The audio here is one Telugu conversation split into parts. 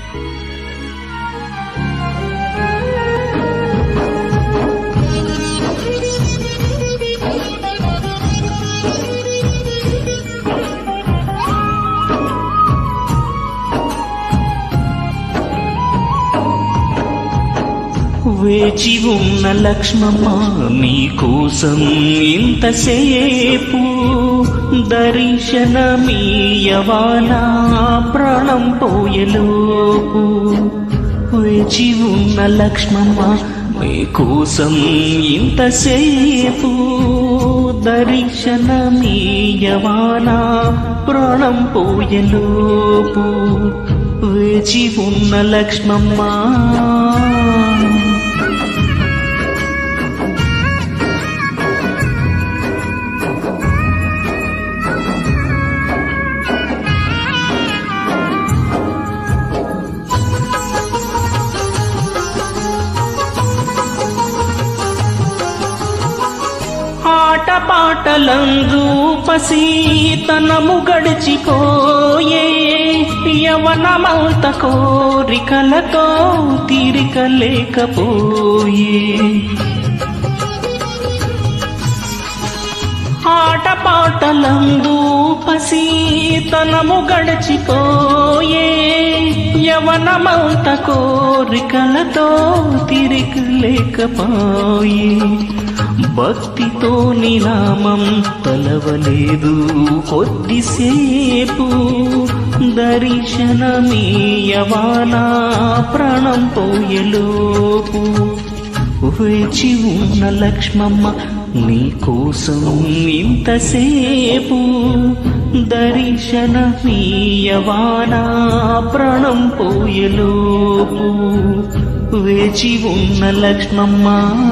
వేచి ఉన్న లక్ష్మమ్మ నీకోసం ఇంతసేపు దర్శనమీయవానా ప్రాణం పోయలోపు వేచి ఉన్న లక్ష్మమ్మ నీకోసం ఇంతసేపు దర్శనమీయవానా ప్రాణం పోయలోపు వేచి ఉన్న లక్ష్మమ్మ ఆటపాటలందు పసీతనము గడిచిపోయే యవనమంత కోరికలతో తీరిక లేకపోయే ఆటపాటలందు పసీతనము గడిచిపోయే యవనమంత కోరికలతో తీరిక లేకపోయే భక్తితో నినామం తలవలేదు కొద్దిసేపు దర్శనమీయవానా ప్రాణం పోయలోపు వేచి ఉన్న లక్ష్మమ్మ నీకోసం ఇంతసేపు దర్శనమీయవానా ప్రాణం పోయలోపు వేచి ఉన్న లక్ష్మమ్మ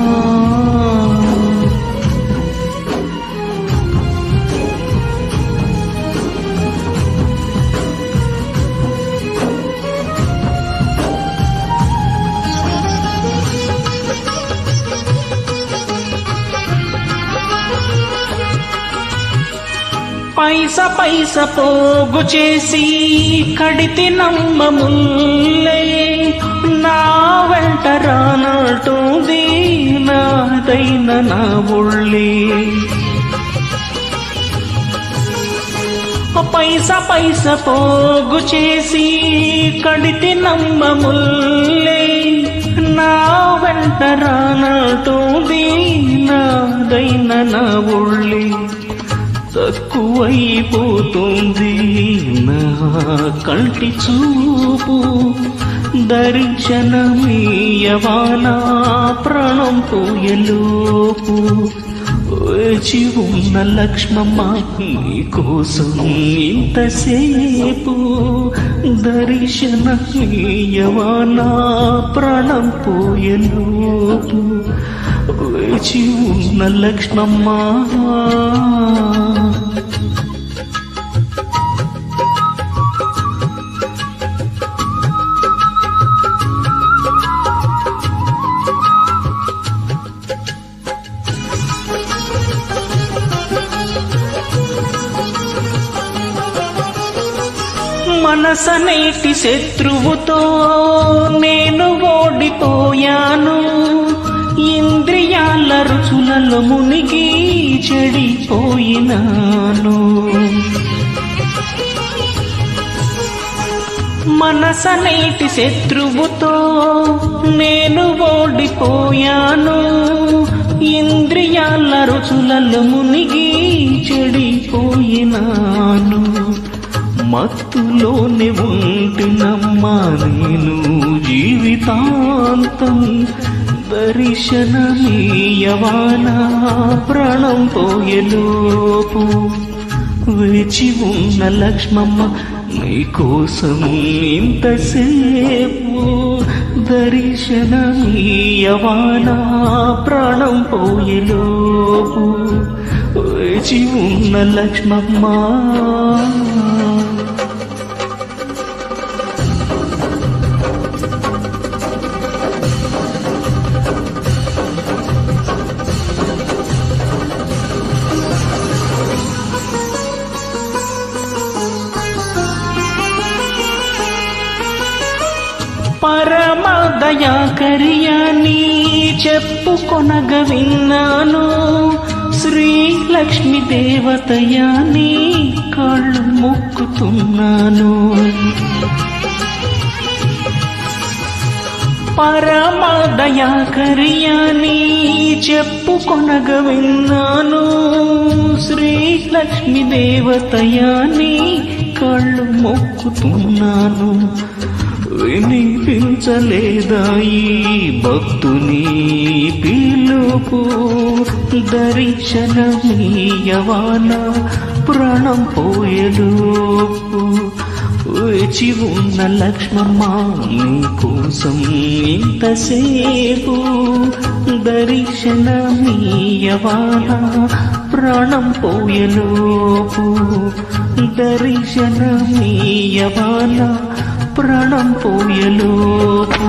పైస పైస పోగు చేసి కడితి నమ్మముల్లే నా వెంట రానటుంది నాదైన నా ఒళ్ళే పైస పైస పోగు చేసి కడితి నమ్మముల్లే నా వెంట రానటుంది నాదైన నా ఒళ్ళే తక్కువైపోతుంది నా కంటి చూపు దర్శనమీయవానా ప్రాణం పోయలోపు వేచి ఉన్న లక్ష్మమ్మ నీకోసం ఇంతసేపు దర్శనమీయవానా ప్రాణం పోయలోపు వేచి ఉన్న లక్ష్మమ్మ మనసనేటి శత్రువుతో నేను ఓడిపోయాను ఇంద్రియాల రుచులలో మునిగి చెడిపోయినాను మనసనేటి శత్రువుతో నేను ఓడిపోయాను ఇంద్రియాల రుచులలో మునిగి చెడిపోయినాను మత్తులోనే ఉంటినమ్మా నేను జీవితాంతం దర్శనమీయవానా ప్రాణం పోయలోపు వేచి ఉన్న లక్ష్మమ్మ నీకోసం ఇంతసేపు దర్శనమీయవానా ప్రాణం పోయలోపు వేచి ఉన్న లక్ష్మమ్మ పరమ దయాకర్యాన్ని చెప్పుకొనగ విన్నాను శ్రీ లక్ష్మి దేవతయాని కాళ్ళు మొక్కుతున్నాను పరమ దయాకర్యాన్ని చెప్పుకొనగ విన్నాను శ్రీ లక్ష్మి దేవతయాని కళ్ళు మొక్కుతున్నాను వినిపించలేదా ఈ భక్తుని పిలుపు దర్శనమీయవాన ప్రాణం పోయేలోపు వేచి ఉన్న లక్ష్మమ్మ నీ కోసం ఇంతసేపు దర్శనమీయవాన ప్రాణం పోయేలోపు దర్శనమీయవాన ప్రాణం పోయేలోపు